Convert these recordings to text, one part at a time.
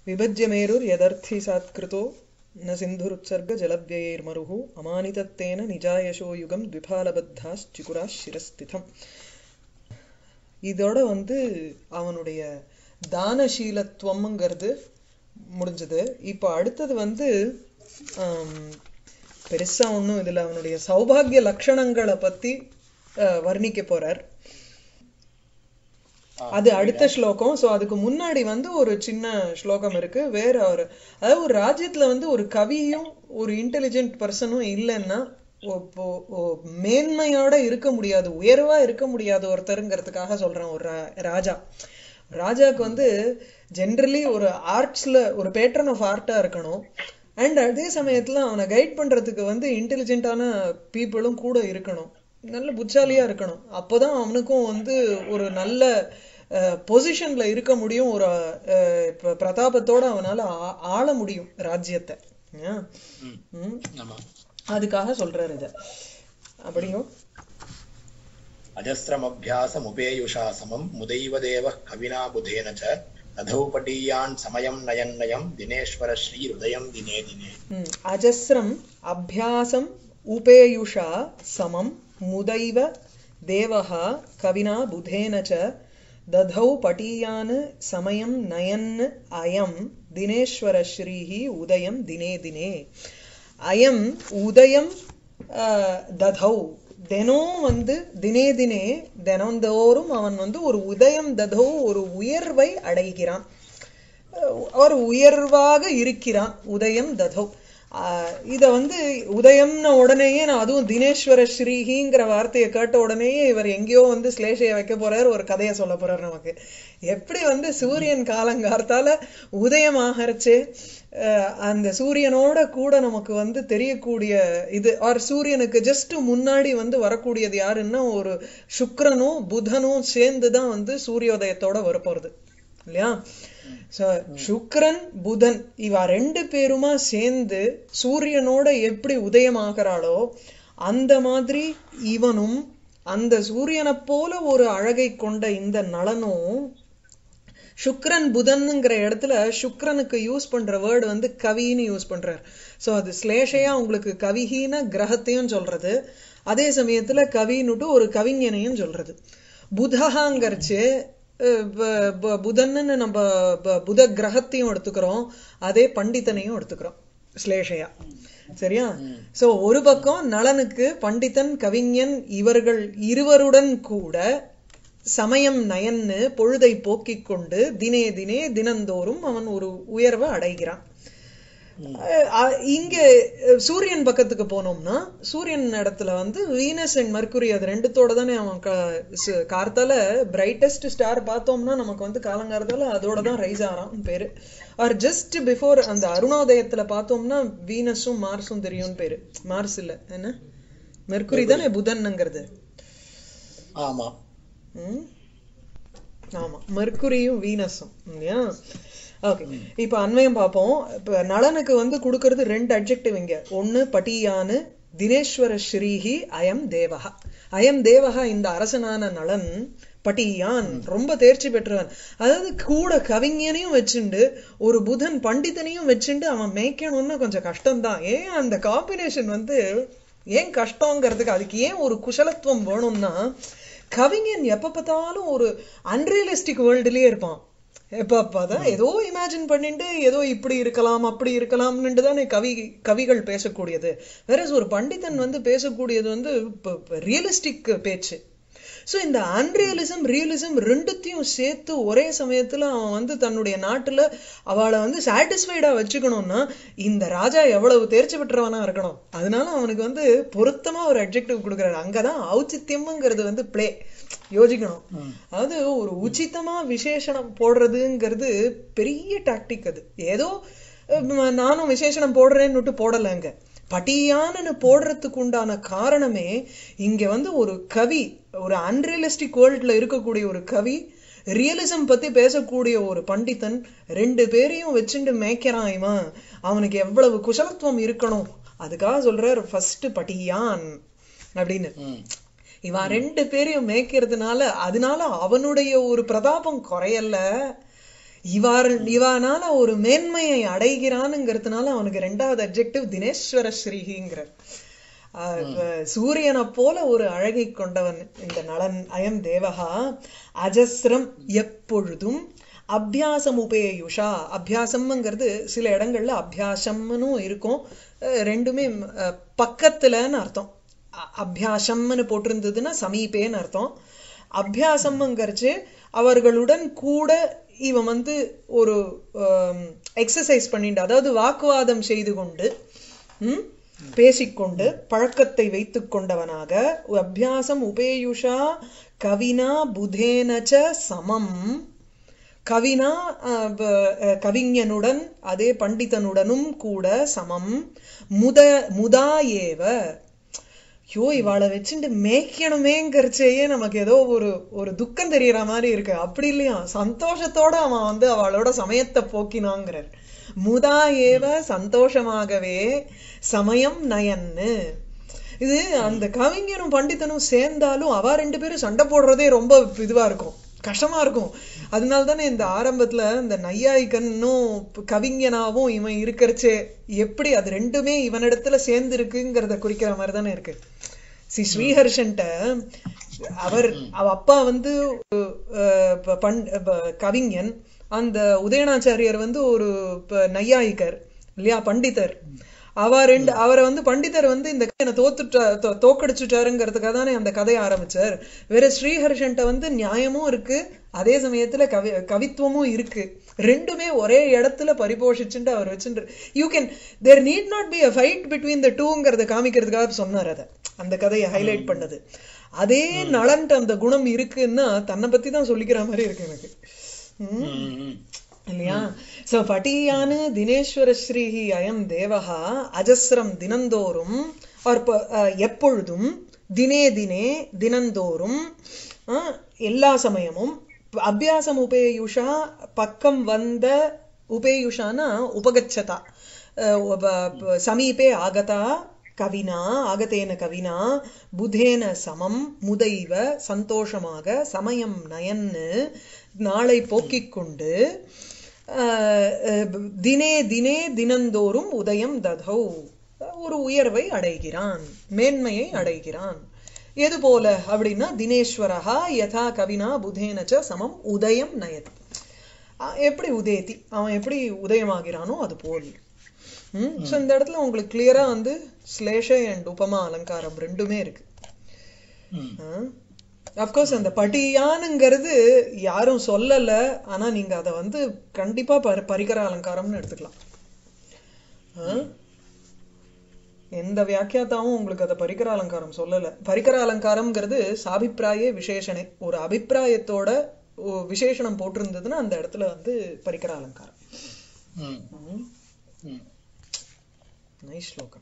विभज्यमेरुर् यदर्थि सात्कृतो न सिन्धुरुत्सर्ग जलव्ययैर्मरुः अमानितत्तेन निजायशो युगं द्विफालबद्धाश्चिकुराः शिरस्थितम् இதோட வந்து அவனுடைய தானசீலத்துவம்ங்கிறது முடிஞ்சது இப்போ அடுத்தது வந்து ஆம், பெருசா ஒன்றும் இதில் அவனுடைய சௌபாகிய லட்சணங்களை பத்தி அஹ், வர்ணிக்க போறார் அது அடுத்த ஸ்லோகம் சோ அதுக்கு முன்னாடி வந்து ஒரு சின்ன ஸ்லோகம் இருக்கு வேற ஒரு அதாவது ஒரு ராஜ்யத்துல வந்து ஒரு கவியும் ஒரு இன்டெலிஜென்ட் பர்சனும் இல்லைன்னா ஒ- ஒ- ஒ- மேன்மையோட இருக்க முடியாது உயர்வா இருக்க முடியாது ஒருத்தருங்கிறதுக்காக சொல்றேன் ஒரு ரா- ராஜா ராஜாக்கு வந்து ஜென்ரலி ஒரு ஆர்ட்ஸ்ல ஒரு பேட்டர்ன் ஆஃப் ஆர்ட்டா இருக்கணும் அண்ட் அதே சமயத்துல அவனை கைட் பண்றதுக்கு வந்து இன்டெலிஜென்ட்டான பீப்புளும் கூட இருக்கணும் நல்ல புத்தாலியா இருக்கணும் அப்போதான் அவனுக்கும் வந்து ஒரு நல்ல பொசிஷன்ல இருக்க முடியும் ஒரு அஹ், இப்ப பிரதாபத்தோட அவனால ஆ- ஆள முடியும் ராஜ்யத்தை ஏன்? ம். ஆமா அதுக்காக சொல்றாரு இத அப்படியும் अजस्रमभ्यासमुपेयुषा समम् मुदैव देवः कविना बुधेन च तथौपटीयान् समयम् नयन् नयम् दिनेश्वर श्रीहृदयम् दिने दिने ம். அஜஸ்ரம் அபியாசம் உபேயுஷா சமம் முதைவ தேவः கவினா புதேன ச ததௌ பட்டீயான் சமயம் நயன் அயம் தினேஸ்வர ஸ்ரீஹி உதயம் தினே தினே அயம் உதயம் அஹ், ததௌ தினம் வந்து தினே தினே தினந்தோறும் அவன் வந்து ஒரு உதயம் ததௌ ஒரு உயர்வை அடைகிறான் ஒரு உயர்வாக இருக்கிறான் உதயம் ததௌ ஆஹ் இத வந்து உதயம்ன உடனேயே நான் அதுவும் தினேஸ்வர ஸ்ரீஹிங்கிற வார்த்தையை கேட்ட உடனேயே இவர் எங்கேயோ வந்து ஸ்லேஷைய வைக்க போறாரு ஒரு கதையை சொல்ல போறாரு நமக்கு எப்படி வந்து சூரியன் காலங்கார்த்தால உதயம் ஆகறச்சே ஆஹ் அந்த சூரியனோட கூட நமக்கு வந்து தெரியக்கூடிய இது ஆர் சூரியனுக்கு ஜஸ்ட் முன்னாடி வந்து வரக்கூடியது யாருன்னா ஒரு சுக்கிரனும் புதனும் சேர்ந்து தான் வந்து சூரியோதயத்தோட வரப்போறது இல்லையா So, சுக்கிரன் புதன் இவ ரெண்டு பேருமா சேர்ந்து சூரியனோட எப்படி உதயமாகிறாளோ அந்த மாதிரி இவனும் அந்த சூரியனைப் போல ஒரு அழகை கொண்ட இந்த நளனும் சுக்ரன் புதன்ங்கிற இடத்துல சுக்ரனுக்கு யூஸ் பண்ற வேர்டு வந்து கவின்னு யூஸ் பண்றார் சோ அது ஸ்லேஷையா உங்களுக்கு கவிஹீன கிரகத்தையும் சொல்றது அதே சமயத்துல கவின்னுட்டு ஒரு கவிஞனையும் சொல்றது புதகாங்கிறச்சு அஹ், ப- ப- புதன்னு நம்ம ப- புத கிரகத்தையும் எடுத்துக்கிறோம் அதே பண்டிதனையும் எடுத்துக்கிறோம் ஸ்லேஷையா சரியா சோ ஒரு பக்கம் நளனுக்கு பண்டிதன் கவிஞன் இவர்கள் இருவருடன் கூட சமயம் நயன்னு பொழுதை போக்கிக் கொண்டு தினே தினே தினந்தோறும் அவன் ஒரு உயர்வை அடைகிறான் அஹ் அஹ் இங்க அஹ் சூரியன் பக்கத்துக்கு போனோம்னா சூரியன் இடத்துல வந்து வீனஸ் அண்ட் மர்க்குரி அது ரெண்டுத்தோட தானே அவன் க- சு- கார்த்தால பிரைட்டஸ்ட் ஸ்டார் பார்த்தோம்னா நமக்கு வந்து காலங்காலத்தால அதோட தான் ரைஸ் ஆறான் பேரு ஆர் ஜஸ்ட் பிஃபோர் அந்த அருணோதயத்துல பார்த்தோம்னா வீனஸும் மார்ஸும் தெரியும்னு பேரு மார்ஸ் இல்ல என்ன மெர்க்குரி தானே புதன்ங்கிறது ஆமா ம்? ஆமா மெர்க்குரியும் வீனஸும் இல்லையா ஓகே இப்ப அன்வயம் பார்ப்போம் இப்ப நளனுக்கு வந்து கொடுக்கறது ரெண்டு அட்ஜெக்டிவ் இங்க ஒண்ணு பட்டியானு தினேஸ்வர ஸ்ரீஹி அயம் தேவஹா அயம் தேவஹா இந்த அரசனான நளன் பட்டியான் ரொம்ப தேர்ச்சி பெற்றவன் அதாவது கூட கவிஞனையும் வச்சுண்டு ஒரு புதன் பண்டிதனையும் வச்சுண்டு அவன் மேய்க்கணும்னா கொஞ்சம் கஷ்டம்தான் ஏன் அந்த காம்பினேஷன் வந்து ஏன் கஷ்டங்கிறதுக்கு அதுக்கு ஏன் ஒரு குஷலத்துவம் வேணும்னா கவிஞன் எப்ப பார்த்தாலும் ஒரு அன்ரியலிஸ்டிக் வேர்ல்டுலயே இருப்பான் எப்ப பார்த்தா ஏதோ இமேஜின் பண்ணிட்டு ஏதோ இப்படி இருக்கலாம் அப்படி இருக்கலாம்னுட்டு தானே கவி கவிகள் பேசக்கூடியது வேற ஒரு பண்டிதன் வந்து பேசக்கூடியது வந்து ரியலிஸ்டிக் பேச்சு சோ இந்த அன்ரியலிசம் ரியலிசம் ரெண்டுத்தையும் சேர்த்து ஒரே சமயத்துல அவன் வந்து தன்னுடைய நாட்டுல அவளை வந்து சாட்டிஸ்ஃபைடா வச்சுக்கணும்னா இந்த ராஜா எவ்வளவு தேர்ச்சி பெற்றவனா இருக்கணும் அதனால அவனுக்கு வந்து பொருத்தமா ஒரு அட்ஜெக்டிவ் கொடுக்குறாரு அங்கதான் ஔச்சித்யம்ங்கிறது வந்து ப்ளே யோசிக்கணும் அதாவது ஒரு உச்சிதமா விசேஷணம் போடுறதுங்கிறது பெரிய டாக்டிக் அது ஏதோ அஹ், நானும் விசேஷணம் போடுறேன்னுட்டு போடலைங்க பட்டியானன்னு போடுறதுக்கு உண்டான காரணமே இங்க வந்து ஒரு கவி ஒரு அன்ரியலிஸ்டிக் வேர்ல்ட்ல இருக்கக்கூடிய ஒரு கவி ரியலிசம் பத்தி பேசக்கூடிய ஒரு பண்டிதன் ரெண்டு பேரையும் வச்சுட்டு மேய்க்கிறான் இவன் அவனுக்கு எவ்வளவு குசலத்துவம் இருக்கணும் அதுக்காக சொல்றாரு ஃபர்ஸ்ட் பட்டியான் அப்படின்னு ம் இவன் ரெண்டு பேரையும் மேய்க்கிறதுனால அதனால அவனுடைய ஒரு பிரதாபம் குறையல இவார் இவானால ஒரு மேன்மையை அடைகிறானுங்கிறதுனால அவனுக்கு ரெண்டாவது அப்ஜெக்டிவ் தினேஸ்வர ஸ்ரீங்கிறார் ஆஹ் சூரியனை போல ஒரு அழகை கொண்டவன் இந்த நலன் அயம் தேவகா அஜஸ்ரம் எப்பொழுதும் அபியாசம் உபேயுஷா அபியாசம்ங்கிறது சில இடங்கள்ல அபியாசம்னு இருக்கும் அஹ் ரெண்டுமே அஹ், பக்கத்துலன்னு அர்த்தம் அ- அபியாசம்னு போட்டிருந்ததுன்னா சமீபேன்னு அர்த்தம் அபியாசம்ங்கிறச்சு அவர்களுடன் கூட இவன் வந்து ஒரு எக்ஸசைஸ் பண்ணிட்டு அதாவது வாக்குவாதம் செய்து கொண்டு ம், பேசிக்கொண்டு பழக்கத்தை வைத்துக் கொண்டவனாக அபியாசம் உபேயுஷா கவினா புதேனச்ச சமம் கவினா அஹ், ப- அஹ், கவிஞனுடன் அதே பண்டிதனுடனும் கூட சமம் முத முதா ஏவ ஐயோ இவாளை வச்சுட்டு மேய்க்கணுமேங்கிறச்சேயே நமக்கு ஏதோ ஒரு ஒரு துக்கம் தெரியற மாதிரி இருக்கு அப்படி இல்லையா சந்தோஷத்தோட அவன் வந்து அவளோட சமயத்தை போக்கினாங்கிறார் முதா ஏவ சந்தோஷமாகவே சமயம் நயன்னு இது அந்த கவிஞனும் பண்டிதனும் சேர்ந்தாலும் அவ ரெண்டு பேரும் சண்டை போடுறதே ரொம்ப இதுவா இருக்கும் கஷ்டமா இருக்கும் அதனால தானே இந்த ஆரம்பத்துல இந்த நையாயிகனும் கவிஞனாவும் இவன் இருக்கிறச்சே எப்படி அது ரெண்டுமே இவனிடத்துல சேர்ந்து இருக்குங்கிறத குறிக்கிற மாதிரி தானே இருக்கு சி ஸ்ரீஹர்ஷன்ட்ட அவர் அவ அப்பா வந்து அஹ், ப- பண் ப- கவிஞன் அந்த உதயநாச்சாரியர் வந்து ஒரு ப- நையாயிகர் இல்லையா பண்டிதர் அவ ரெண்டு அவரை வந்து பண்டிதர் வந்து இந்த கதையை தோத்துட்டா தோ- தோக்கடிச்சுட்டாருங்கிறதுக்காக தானே அந்த கதையை ஆரம்பிச்சார் வேற ஸ்ரீஹர்ஷன்ட்ட வந்து நியாயமும் இருக்கு அதே சமயத்துல கவி கவித்துவமும் இருக்கு ரெண்டுமே ஒரே இடத்துல பரிபோஷிச்சுட்டு அவர் வச்சுட்டு you can there need not be a fight between the டூங்கிறத காமிக்கிறதுக்காக சொன்னார் அதை அந்த கதையை ஹைலைட் பண்ணது அதே நலன்ட்டு அந்த குணம் இருக்குன்னா தன்னை பத்தி தான் சொல்லிக்கிற மாதிரி இருக்கு எனக்கு ம் ம், இல்லையா சோ பட்டியானு தினேஸ்வர ஸ்ரீஹி அயம் தேவஹா அஜஸ்ரம் தினந்தோறும் or ப- அஹ், எப்பொழுதும் தினே தினே தினந்தோறும் அஹ், எல்லா சமயமும் அபியாசம் உபேயுஷா பக்கம் வந்த உபேயுஷானா உபகச்சதா அஹ், உப- ப- சமீபே ஆகதா கவினா ஆகதேன கவினா புதேன சமம் முதைவ சந்தோஷமாக சமயம் நயன்னு நாளை போக்கிக் கொண்டு ஆஹ், அஹ், தினே தினே தினந்தோறும் உதயம் ததௌ ஒரு உயர்வை அடைகிறான் மேன்மையை அடைகிறான் எது போல அப்படின்னா தினேஸ்வரஹா யதா கவினா புதேனச்ச சமம் உதயம் நயதி அஹ் எப்படி உதயதி அவன் எப்படி உதயமாகிறானோ அது போல் ம் ஸோ இந்த இடத்துல உங்களுக்கு கிளியரா வந்து ஸ்லேஷ அண்ட் உபமா அலங்காரம் ரெண்டுமே இருக்கு ம். அப்கோர்ஸ் அந்த பட்டியானுங்கிறது யாரும் சொல்லல ஆனா நீங்க அதை வந்து கண்டிப்பா பரி பரிகர அலங்காரம்னு எடுத்துக்கலாம் ஆ? எந்த வியாக்கியாத்தாவும் உங்களுக்கு அதை பரிகர அலங்காரம் சொல்லல பரிகர அலங்காரம்ங்கிறது சாபிப்பிராய விசேஷனை ஒரு அபிப்பிராயத்தோட ஒ- விசேஷணம் போட்டிருந்ததுன்னா அந்த இடத்துல வந்து பரிகர அலங்காரம் ம். ம். ம். நைஸ் ஸ்லோகம்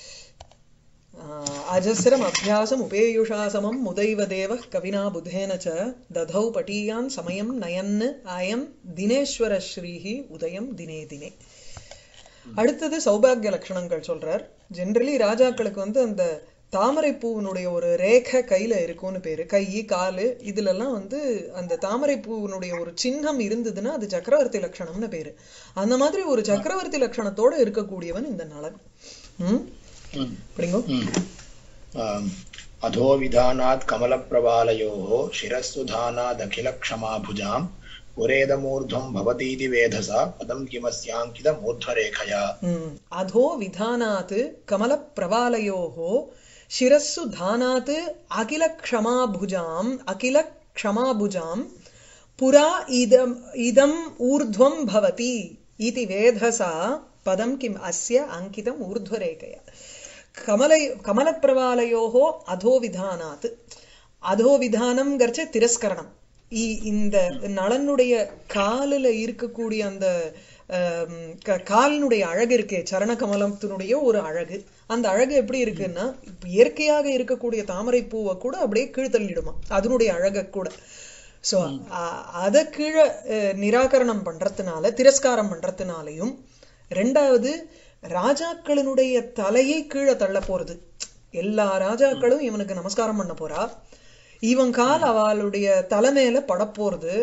அஜஸ்ரம் அபியாசம் உபேயுஷா சமம் முதைவ தேவ கவினா புதேன ச ததௌ பட்டீயான் சமயம் நயன் அயம் தினேஸ்வர ஸ்ரீஹி உதயம் தினே தினே அடுத்தது சௌபாகிய லட்சணங்கள் சொல்றார் ஜென்ரலி ராஜாக்களுக்கு வந்து அந்த தாமரை பூவினுடைய ஒரு ரேகை கையில இருக்கும்னு பேரு கை காலு இதுல எல்லாம் வந்து அந்த தாமரை பூவினுடைய ஒரு சின்னம் இருந்ததுன்னா அது சக்கரவர்த்தி லட்சணம்னு பேரு அந்த மாதிரி ஒரு சக்கரவர்த்தி லட்சணத்தோட இருக்கக்கூடியவன் இந்த நலன் ம் ம். அப்படிங்கோ ம். ஆம். अधो विधानात् कमलप्रवालयोः शिरस्सुधानादखिलक्षमाभुजाम् पुरेदमूर्ध्वम् भवतीति वेधसा पदं किमस्याङ्कितमूर्ध्वरेखया ம். அதோ விதானாத் கமல பிரவாலயோः சிரஸ்ஸு தானாத் அகில க்ஷமாபுஜாம் அகில க்ஷமாபுஜாம் புரா இதம் இதம் ஊர்ध्वं भवति इति वेधसा பதம் கிம் அஸ்ய அங்கிதம் ஊர்ध्वरेखया கமலை கமலப்பிரவாலயோः அதோவிதானாத் அதோவிதானம்ங்கிறச்ச திரஸ்கரணம் இ- இந்த நலனுடைய காலில் இருக்கக்கூடிய அந்த ஆம், க- காலினுடைய அழகு இருக்கே சரண கமலத்தினுடைய ஒரு அழகு அந்த அழகு எப்படி இருக்குன்னா இப்ப இயற்கையாக இருக்கக்கூடிய தாமரை பூவை கூட அப்படியே கீழ்த்தள்ளிடுமா அதனுடைய அழகை கூட சோ அதை கீழே அஹ், நிராகரணம் பண்றதுனால திரஸ்காரம் பண்றதுனாலையும் ரெண்டாவது ராஜாக்களினுடைய தலையை கீழே தள்ள போறது எல்லா ராஜாக்களும் இவனுக்கு நமஸ்காரம் பண்ண போறா இவன் கால் அவளுடைய தலைமையில படப்போறது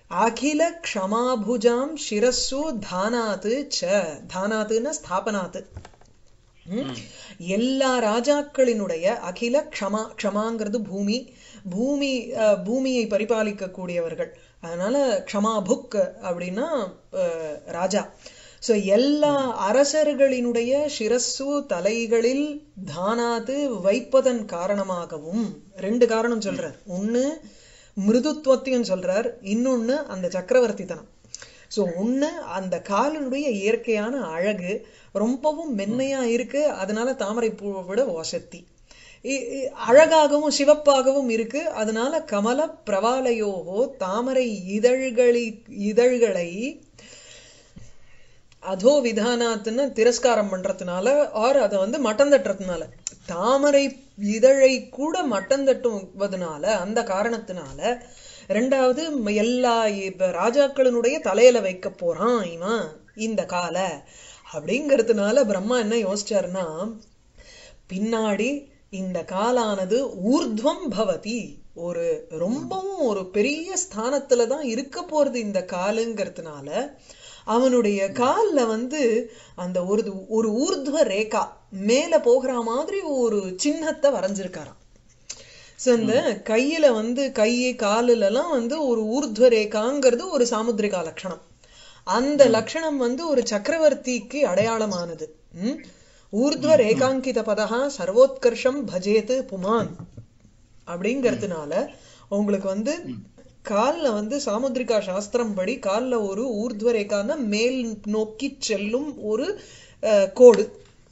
அகில க்ஷமாபுஜாம் சிரஸ்ஸு தானாத்து ச தானாத்துன்னா ஸ்தாபனாத்து ம்? எல்லா ராஜாக்களினுடைய அகில க்ஷமா க்ஷமாங்கிறது பூமி பூமி அஹ், பூமியை பரிபாலிக்கக்கூடியவர்கள் அதனால க்ஷமாபுக் அப்படின்னா அஹ், ராஜா சோ எல்லா அரசர்களினுடைய சிரஸ்ஸு தலைகளில் தானாத்து வைப்பதன் காரணமாகவும் ரெண்டு காரணம் சொல்றார் ஒண்ணு மிருதுத்துவத்தையும் சொல்றார் இன்னொன்னு அந்த சக்கரவர்த்தித்தனம் சோ ஒண்ணு அந்த காலினுடைய இயற்கையான அழகு ரொம்பவும் மென்மையா இருக்கு அதனால தாமரை பூவை விட வசத்தி இ- இ- அழகாகவும் சிவப்பாகவும் இருக்கு அதனால கமல பிரவாலையோகோ தாமரை இதழ்களி இதழ்களை அதோ விதானாத்துன்னு திரஸ்காரம் பண்றதுனால ஆர் அதை வந்து மட்டம் தட்டுறதுனால தாமரை இதழை கூட மட்டம் தட்டுவதனால அந்த காரணத்தினால ரெண்டாவது ம- எல்லா இப்ப ராஜாக்களினுடைய தலையில வைக்க போறான் இவன் இந்த கால அப்படிங்கறதுனால பிரம்மா என்ன யோசிச்சாருன்னா பின்னாடி இந்த காலானது ஊர்த்வம் பவதி ஒரு ரொம்பவும் ஒரு பெரிய ஸ்தானத்துல தான் இருக்க போறது இந்த காலுங்கிறதுனால அவனுடைய கால்ல வந்து அந்த ஒரு ஒரு ஊர்த்வ ரேகா மேல போகிற மாதிரி ஒரு சின்னத்தை வரைஞ்சிருக்காராம் சோ இந்த கையில வந்து கை காலுல எல்லாம் வந்து ஒரு ஊர்த்வ ரேகாங்கிறது ஒரு சாமுத்திரிகா லட்சணம் அந்த லட்சணம் வந்து ஒரு சக்கரவர்த்திக்கு அடையாளமானது ம்? ஊர்த்வ ரேகாங்கித பதஹா சர்வோத்கர்ஷம் பஜேத்து புமான் அப்படிங்கறதுனால உங்களுக்கு வந்து கால்ல வந்து சாமுத்திரிகா சாஸ்திரம் படி கால்ல ஒரு ஊர்த்வ ரேகான்னா மேல் நோக்கி செல்லும் ஒரு அஹ், கோடு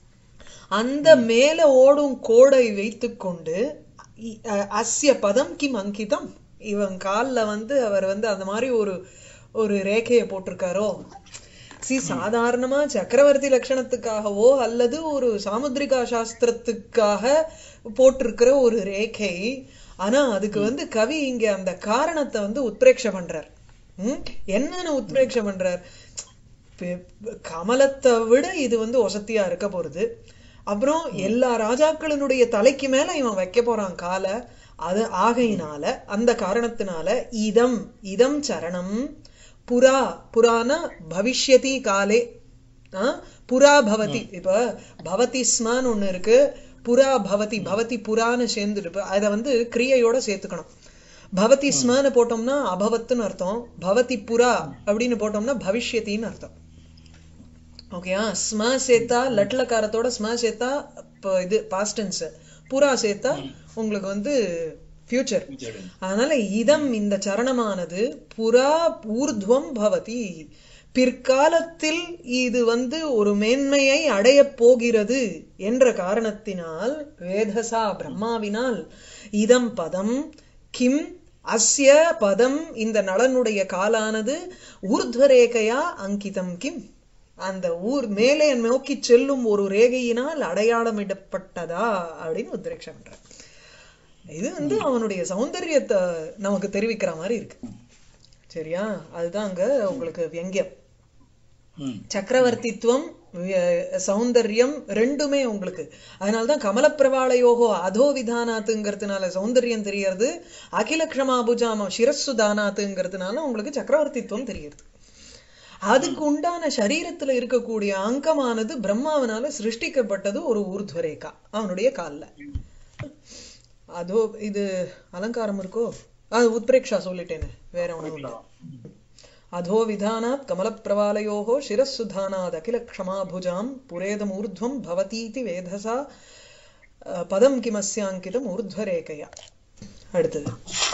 அந்த மேல ஓடும் கோடை வைத்துக்கொண்டு இ- அ- அஸ்ய பதம் கிம் அங்கிதம் இவன் கால்ல வந்து அவர் வந்து அந்த மாதிரி ஒரு ஒரு ரேகையை போட்டிருக்காரோ சி சாதாரணமா சக்கரவர்த்தி லட்சணத்துக்காகவோ அல்லது ஒரு சாமுத்திரிகா சாஸ்திரத்துக்காக போட்டிருக்கிற ஒரு ரேகை ஆனா அதுக்கு வந்து கவி இங்க அந்த காரணத்தை வந்து உத்பிரேட்ச பண்றார் ம்? என்னன்னு உத்பிரேட்ச பண்றார் பெ- கமலத்தை விட இது வந்து ஒசத்தியா இருக்க போறது அப்புறம் எல்லா ராஜாக்களினுடைய தலைக்கு மேல இவன் வைக்க போறான் கால அது ஆகையினால அந்த காரணத்தினால இதம் இதம் சரணம் புரா புரான பவிஷ்யதி காலே ஆ? புரா பவதி இப்ப பவதி ஸ்மான்னு ஒண்ணு இருக்கு புரா பவதி பவதி புரான்னு சேர்ந்துட்டு அதை வந்து கிரியையோட சேர்த்துக்கணும் பவதி ஸ்மன்னு போட்டோம்னா அபவத்துன்னு அர்த்தம் பவதி புரா அப்படின்னு போட்டோம்னா பவிஷ்யத்தின்னு அர்த்தம் ஓகேயா ஸ்ம சேர்த்தா லட்லக்காரத்தோட ஸ்ம சேர்த்தா இப்போ இது பாஸ்டன்ஸ் புரா சேர்த்தா உங்களுக்கு வந்து ஃபியூச்சர் அதனால இதம் இந்த சரணமானது புறா ஊர்துவம் பவதி பிற்காலத்தில் இது வந்து ஒரு மேன்மையை அடையப் போகிறது என்ற காரணத்தினால் வேதசா பிரம்மாவினால் இதம் பதம் கிம் அஸ்ய பதம் இந்த நலனுடைய காலானது ஊர்த்வரேகையா அங்கிதம் கிம் அந்த ஊர் மேலே நோக்கி செல்லும் ஒரு ரேகையினால் அடையாளமிடப்பட்டதா அப்படின்னு உத்ரேட்சம் பண்றார் இது வந்து அவனுடைய சௌந்தரியத்தை நமக்கு தெரிவிக்கிற மாதிரி இருக்கு சரியா அதுதான் அங்க உங்களுக்கு வியங்கியம் ம். சக்கரவர்த்தித்துவம் வி- சௌந்தர்யம் ரெண்டுமே உங்களுக்கு அதனாலதான் கமலப்பிரவாளையோகோ அதோ விதானாத்துங்கிறதுனால சௌந்தர்யம் தெரியறது அகில க்ஷமாபுஜாம சிரஸ்ஸு தானாத்துங்கிறதுனால உங்களுக்கு சக்கரவர்த்தித்துவம் தெரியறது அதுக்கு உண்டான சரீரத்துல இருக்கக்கூடிய அங்கமானது பிரம்மாவனால சிருஷ்டிக்கப்பட்டது ஒரு ஊர்த்வரேகா அவனுடைய கால்ல அதோ இது அலங்காரம் இருக்கோ அது உத்பிரேக்ஷா சொல்லிட்டேனே வேற ஒண்ணும் இல்லை अधो विधानात् कमलप्रवालयोः शिरःसुधानाद् अखिलक्षमाभुजाम् पुरेदमूर्ध्वम् भवतीति वेधसा अ, पदम् किमस्याङ्कितम् ऊर्ध्वरेखया அடுத்தது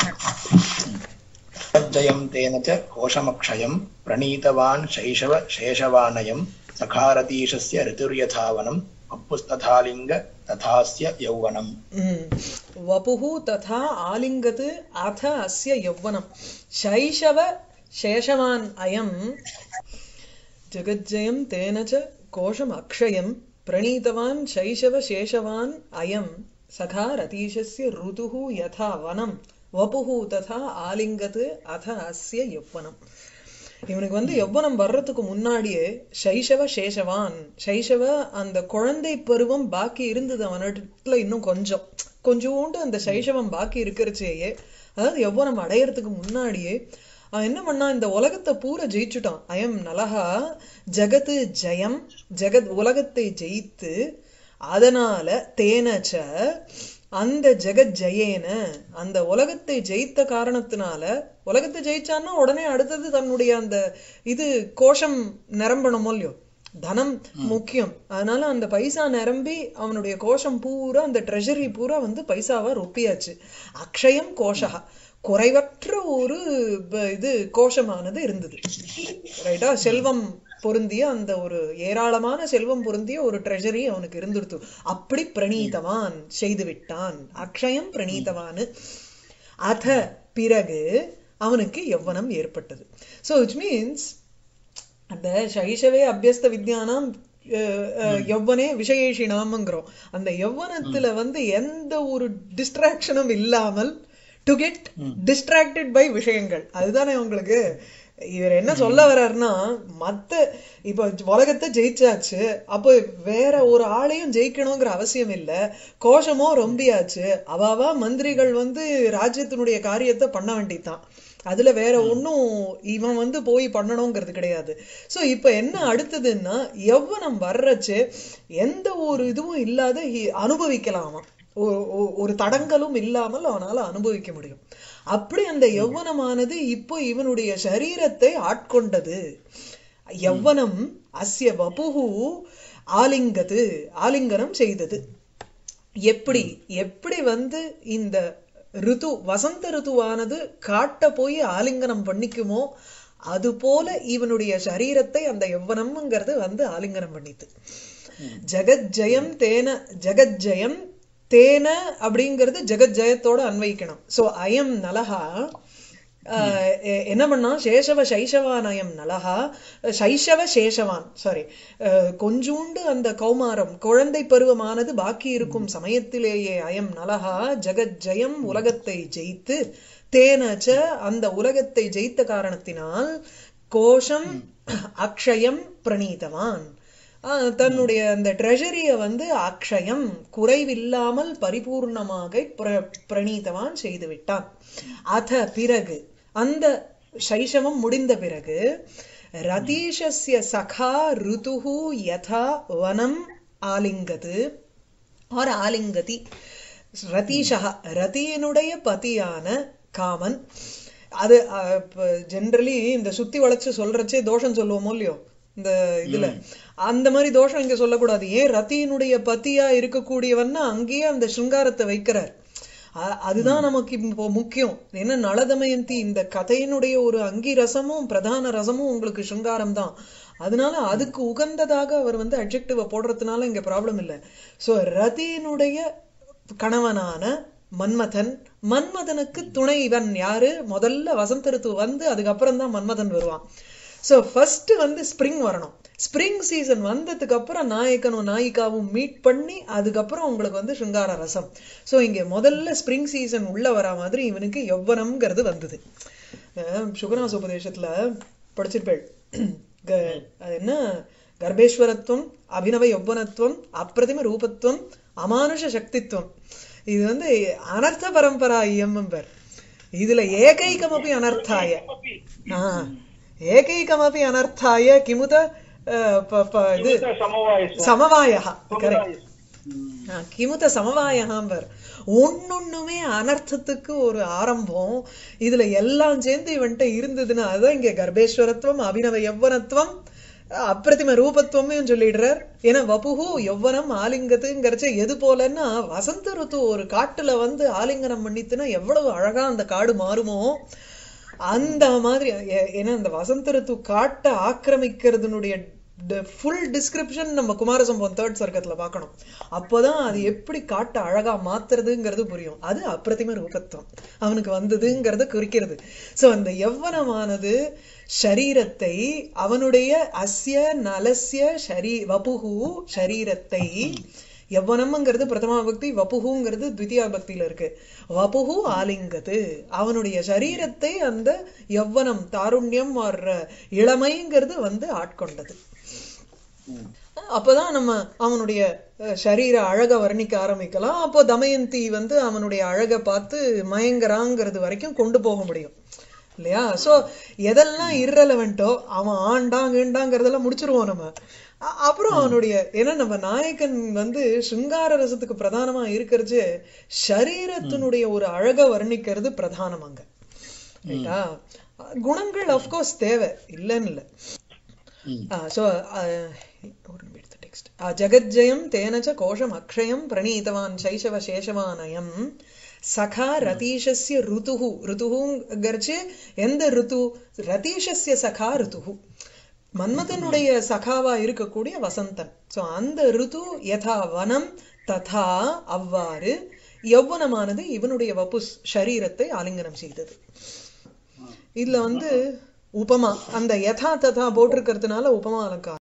जयं तेन च कोशमक्षयं प्रणीतवान् शैशव शेषवानयं सखारतीशस्य ऋतुर्यथावनं पप्पुस्तथालिङ्ग तथास्य यौवनम् ம். वपुः तथा आलिङ्गत् अथ अस्य यौवनम् शैशव शेषवान् अयम् जगज्जयम् तेन च कोशम् अक्षयम् प्रणीतवान् शैशव शेषवान् अयम् सखा रतीशस्य ऋतुः यथा वनम् वपुः तथा ஆலிங்கத் அத அஸ்ய யௌவனம் இவனுக்கு வந்து யௌவனம் வர்றதுக்கு முன்னாடியே சைஷவ சேஷவான் சைஷவ அந்த குழந்தை பருவம் பாக்கி இருந்தது அவனிடத்துல இன்னும் கொஞ்சம் கொஞ்சோண்டு அந்த சைஷவம் பாக்கி இருக்கிறச்சேயே அதாவது யௌவனம் அடையறதுக்கு முன்னாடியே அவன் என்ன பண்ணா இந்த உலகத்தை பூரா ஜெயிச்சுட்டான் அயம் நலகா ஜகத்து ஜெயம் ஜெகத் உலகத்தை ஜெயித்து அதனால தேனச்ச அந்த ஜெகத் ஜெயேன அந்த உலகத்தை ஜெயித்த காரணத்தினால உலகத்தை ஜெயிச்சான்னா உடனே அடுத்தது தன்னுடைய அந்த இது கோஷம் நிரம்பணுமோ இல்லையோ தனம் முக்கியம் அதனால அந்த பைசா நிரம்பி அவனுடைய கோஷம் பூரா அந்த ட்ரெஷரி பூரா வந்து பைசாவா ரொப்பியாச்சு அக்ஷயம் கோஷகா குறைவற்ற ஒரு ப- இது கோஷமானது இருந்தது ரைட்டா செல்வம் பொருந்திய அந்த ஒரு ஏராளமான செல்வம் பொருந்திய ஒரு ட்ரெஷரி அவனுக்கு இருந்துடுத்து அப்படி பிரணீதவான் செய்து விட்டான் அக்ஷயம் பிரணீதவான் அத பிறகு அவனுக்கு யௌவனம் ஏற்பட்டது ஸோ விச் மீன்ஸ் அந்த சைஷவே அபியஸ்த வித்யானாம் அஹ், அஹ், யௌவனே விஷயேஷினாம்ங்கிறோம் அந்த யௌவனத்துல வந்து எந்த ஒரு டிஸ்ட்ராக்ஷனும் இல்லாமல் டு கெட் டிஸ்ட்ராக்டட் பை விஷயங்கள் அதுதானே உங்களுக்கு இவர் என்ன சொல்ல வர்றாருன்னா மத்த இப்ப உலகத்தை ஜெயிச்சாச்சு அப்போ வேற ஒரு ஆளையும் ஜெயிக்கணுங்கிற அவசியம் இல்ல கோஷமோ ரொம்பியாச்சு அவாவா மந்திரிகள் வந்து ராஜ்யத்தினுடைய காரியத்தை பண்ண வேண்டியதுதான் அதுல வேற ஒண்ணும் இவன் வந்து போய் பண்ணணுங்கிறது கிடையாது சோ இப்ப என்ன அடுத்ததுன்னா யௌவனம் வர்றச்சு எந்த ஒரு இதுவும் இல்லாத ஹி- அனுபவிக்கலாமா ஒ- ஒ- ஒரு தடங்கலும் இல்லாமல் அவனால அனுபவிக்க முடியும் அப்படி அந்த யௌவனமானது இப்போ இவனுடைய சரீரத்தை ஆட்கொண்டது யௌவனம் அஸ்ய வபுகு ஆலிங்கது ஆலிங்கனம் செய்தது எப்படி எப்படி வந்து இந்த ருது வசந்த ருதுவானது காட்ட போய் ஆலிங்கனம் பண்ணிக்குமோ அது போல இவனுடைய சரீரத்தை அந்த யௌவனம்ங்கிறது வந்து ஆலிங்கனம் பண்ணித்து ஜெகஜ்ஜயம் தேன ஜெகஜ்ஜயம் தேன அப்படிங்கிறது ஜெகஜ்ஜயத்தோட அன்வைக்கணும் சோ அயம் நலஹா ஆஹ் எ- என்ன பண்ணா சேஷவ சைஷவான் அயம் நலஹா சைஷவ சேஷவான் சாரி கொஞ்சூண்டு அந்த கௌமாரம் குழந்தை பருவமானது பாக்கி இருக்கும் சமயத்திலேயே அயம் நலஹா ஜெகஜ்ஜயம் உலகத்தை ஜெயித்து தேனச்ச அந்த உலகத்தை ஜெயித்த காரணத்தினால் கோஷம் அக்ஷயம் பிரணீதவான் ஆஹ் தன்னுடைய அந்த ட்ரெஷரிய வந்து அக்ஷயம் குறைவில்லாமல் பரிபூர்ணமாக பிர- பிரணீதவான் செய்து விட்டான் அத பிறகு அந்த சைஷவம் முடிந்த பிறகு ரதீஷஸ்ய சகா ருதுஹு யதா வனம் ஆலிங்கது ஆர் ஆலிங்கதி ரதீஷா ரதியினுடைய பதியான காமன் அது ஜென்ரலி இந்த சுத்தி வளைச்சு சொல்றச்சே தோஷம் சொல்லுவோமோ இல்லையோ இந்த இதுல அந்த மாதிரி தோஷம் இங்க சொல்லக்கூடாது ஏன் ரத்தியினுடைய பத்தியா இருக்கக்கூடியவன்னா அங்கேயே அந்த சிருங்காரத்தை வைக்கிறார் அ- அதுதான் நமக்கு இப்போ முக்கியம் என்ன நளதமயந்தி இந்த கதையினுடைய ஒரு அங்கி ரசமும் பிரதான ரசமும் உங்களுக்கு சிருங்காரம் தான் அதனால அதுக்கு உகந்ததாக அவர் வந்து அட்ஜெக்டிவ போடுறதுனால இங்க ப்ராப்ளம் இல்லை சோ ரதியினுடைய கணவனான மன்மதன் மன்மதனுக்கு துணை இவன் யாரு முதல்ல வசந்த ரித்து வந்து அதுக்கப்புறம் தான் மன்மதன் வருவான் சோ ஃபர்ஸ்ட் வந்து ஸ்ப்ரிங் வரணும் ஸ்ப்ரிங் சீசன் வந்ததுக்கு அப்புறம் நாயக்கனும் நாயிகாவும் மீட் பண்ணி அதுக்கப்புறம் உங்களுக்கு வந்து சிங்கார ரசம் சோ இங்க முதல்ல ஸ்ப்ரிங் சீசன் உள்ள வரா மாதிரி இவனுக்கு யௌவனம்ங்கிறது வந்தது அஹ் சுகநாச உபதேசத்துல படிச்சிருப்பேள் க- அது என்ன கர்ப்பேஸ்வரத்துவம் அபிநவ யௌவனத்துவம் அப்பிரதிம ரூபத்துவம் அமானுஷ சக்தித்துவம் இது வந்து அனர்த்த பரம்பரா இயம்பர் இதுல ஏகைகமபி அனர்த்தாய ஆ, ஏகைகமபி அனர்த்தாய கிமுத அஹ், ப- ப- இது समवायः சமவாயா கரெக்ட் கிமுத சமவாயகாம்பர் ஒன்னொண்ணுமே அனர்த்தத்துக்கு ஒரு ஆரம்பம் இதுல எல்லாம் சேர்ந்து இவன்ட்ட இருந்ததுன்னா அதுதான் இங்க கர்ப்பேஸ்வரத்துவம் அபிநவ யௌவனத்துவம் அப்பிரதிம ரூபத்துவம்னு சொல்லிடுறார் ஏன்னா வபுகு யௌவனம் ஆலிங்கத்துங்கிறச்ச எது போலன்னா வசந்த ருத்து ஒரு காட்டுல வந்து ஆலிங்கனம் பண்ணித்துன்னா எவ்வளவு அழகா அந்த காடு மாறுமோ அந்த மாதிரி ஏ- ஏன்னா அந்த வசந்த ருத்து காட்டை ஆக்கிரமிக்கிறதுனுடைய ஃபுல் டிஸ்கிரிப்ஷன் நம்ம குமாரசம்பவம் தேர்ட் சர்க்கத்துல பார்க்கணும் அப்போதான் அது எப்படி காட்டை அழகா மாத்துறதுங்கிறது புரியும் அது அப்பிரதிம ரூபத்துவம் அவனுக்கு வந்ததுங்கிறத குறிக்கிறது சோ அந்த யௌவனமானது ஷரீரத்தை அவனுடைய அஸ்ய நலஸ்ய ஷரீ வபுகு ஷரீரத்தை யவ்வனம்ங்கிறது பிரதமா பக்தி வபுகுங்கிறது த்விதியா பக்தியில இருக்கு வபுகு ஆலிங்கது அவனுடைய சரீரத்தை அந்த யவ்வனம் தாருண்யம் ஆர் இளமைங்கிறது வந்து ஆட்கொண்டது அப்பதான் நம்ம அவனுடைய அஹ், சரீர அழக வர்ணிக்க ஆரம்பிக்கலாம் அப்போ தமயந்தி வந்து அவனுடைய அழகை பார்த்து மயங்கராங்கிறது வரைக்கும் கொண்டு போக முடியும் இல்லையா சோ எதெல்லாம் irrelevant-ஓ அவன் ஆண்டாங்கண்டாங்கிறதெல்லாம் முடிச்சிருவோம் நம்ம அ- அப்புறம் அவனுடைய ஏன்னா நம்ம நாயகன் வந்து சிங்கார ரசத்துக்கு பிரதானமா இருக்கிறது சரீரத்தினுடைய ஒரு அழக வர்ணிக்கிறது பிரதானம் அங்க ரைட்டா குணங்கள் அஃப்கோர்ஸ் தேவை இல்லைன்னு இல்லை ம். சோ ஒரு நிமிஷம் டெக்ஸ்ட் ஜகஜ்ஜயம் தேன ச கோஷம் அக்ஷயம் பிரணீதவான் சைஷவ சேஷவானயம் சகா ரதீஷஸ்ய ருதுஹு ருதுஹுங்கிறச்சு எந்த ருது ரதீஷஸ்ய சகா ருதுஹு மன்மதனுடைய சகாவா இருக்கக்கூடிய வசந்தன் சோ அந்த ருது யதா வனம் ததா அவ்வாறு யௌவனமானது இவனுடைய வபு சரீரத்தை ஆலிங்கனம் செய்தது இதுல வந்து உபமா அந்த யதா ததா போட்டிருக்கிறதுனால உபமா அலங்காரம்